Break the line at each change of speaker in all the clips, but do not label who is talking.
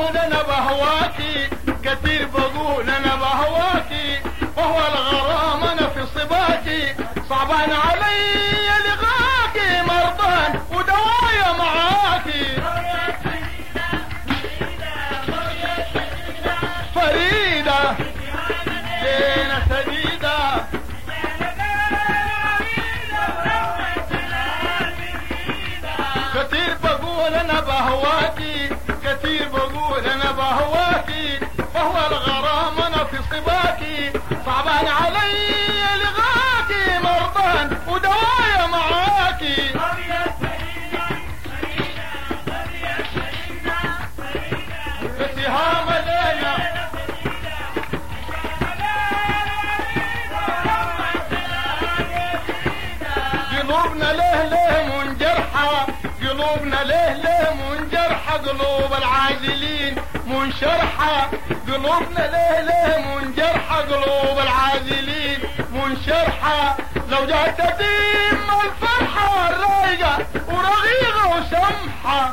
بقول انا بهواكي كثير بقول انا بهواكي وهو الغرام انا في صباكي صعبان علي لقاكي مرضان ودوايا معاكي فريدة زينة سديدة كثير بقول انا بهواكي كثير بقول انا بهواكي وهو الغرام انا في صباكي صعبان علي لغاكي مرضان ودوايا معاكي اتهام لينا قلوبنا ليه ليه منجرحة قلوبنا ليه ليه منجرحة قلوب العاجلين منشرحة قلوبنا ليه ليه منجرحة قلوب العاجلين منشرحة لو جات تتم الفرحة الرايقة ورغيقة وسمحة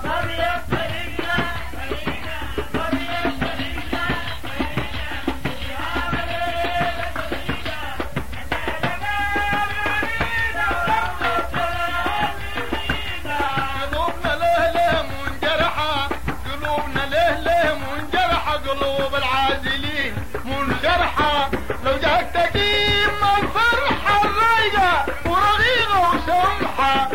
قلوبنا ليه ليه منجرحة قلوبنا ليه ليه منجرحة قلوب العازلين منجرحة لو جاك تقيم الفرحة الرايقة ورغيقة وسمحة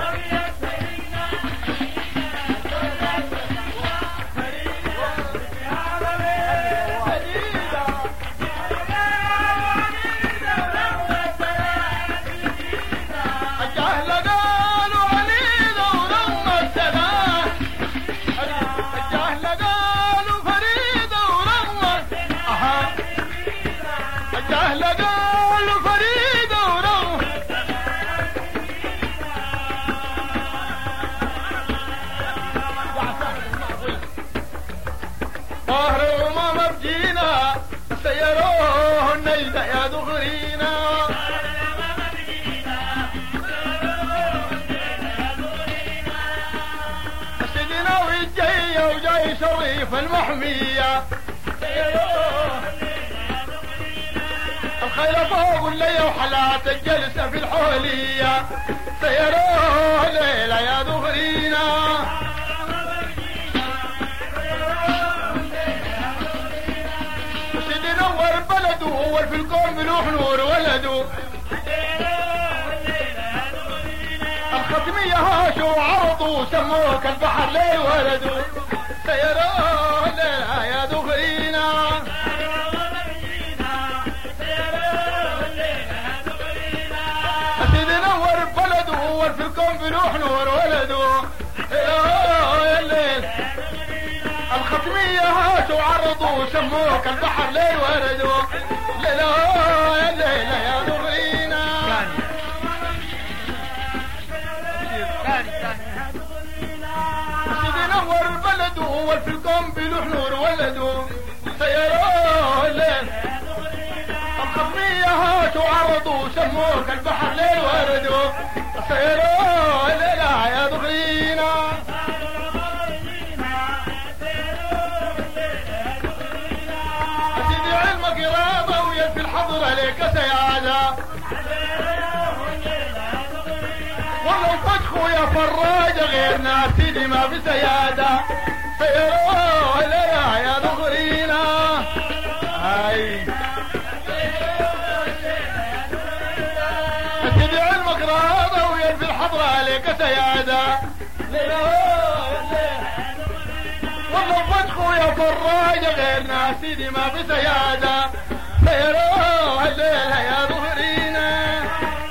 الجهل قالوا عنيدة ولما السلام الجهل قالوا فريدة ورغم أها الجهل قالوا فريدة ورغم ظهر وما بجينا سيروه النجدة يا دغرينا سيدنا والجاية وجاي شريف المحمية الخيل فوق الليل وحلات الجلسة في الحولية سيروه ليلة يا دغرينا سيدي نور بلده هو في الكون بلوح نور ولده الختمية هاشوا عرضوا سموك البحر ليه ولدوا سيروه ليلة يا دغرينا سيدي نور بلده هو في الكون بلوح نور ولده يا الليل الختمية هاتوا عرضوا سموك البحر ليل وردوا ليلة يا ليلة يا دغرينا سيدي نور البلد وهو في الكون بلوح نور ولده سيروه الليل الختمية هاتوا عرضوا سموك البحر ليل وردوا سيروه الليلة يا دغرينا سيدي علمك إرادة ويد في الحضر عليك سيادة والله فتحوا يا فراجة غيرنا سيدي ما في سيادة سيروه ليا يا دغرينا هاي سيدي علمك راضة ويد في الحضر عليك سيادة والله فتحوا يا فراجة غيرنا سيدي ما في سيادة سيروه الليلة يا ظهرينا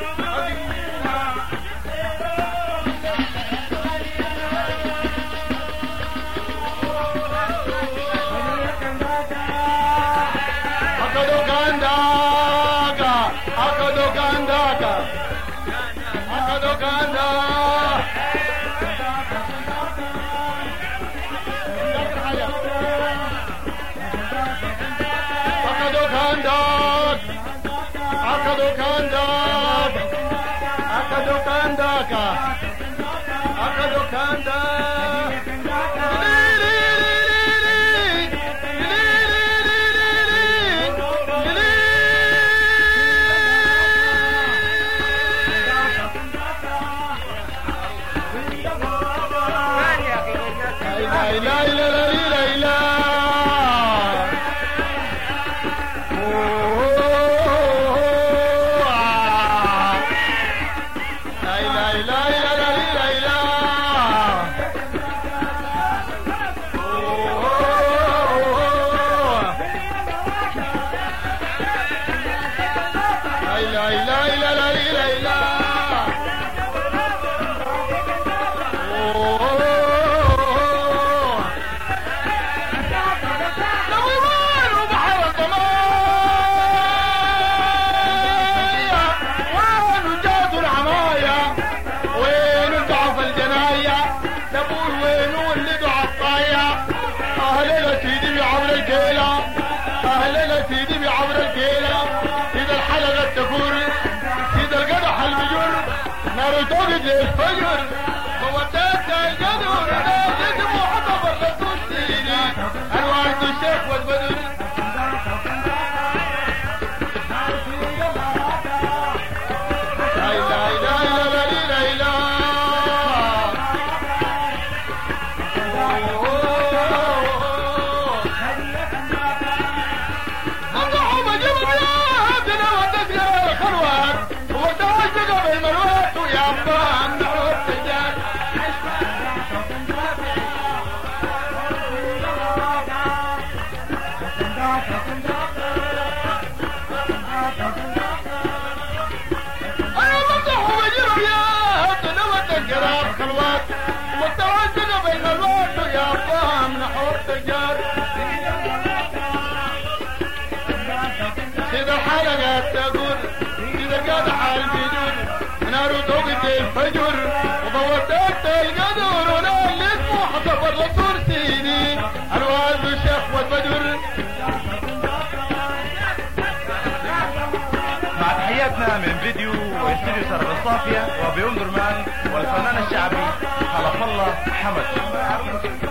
Akado Gandaka, Akado Gandaka, Akado Ganda. Akado Gandaka, تجر وضوت القدر ونال اسمه حسب الرسول سيدي الوالد الشيخ والبدر
مع تحياتنا من فيديو واستديو سرب الصافية وبيوم درمان والفنان الشعبي خلف الله حمد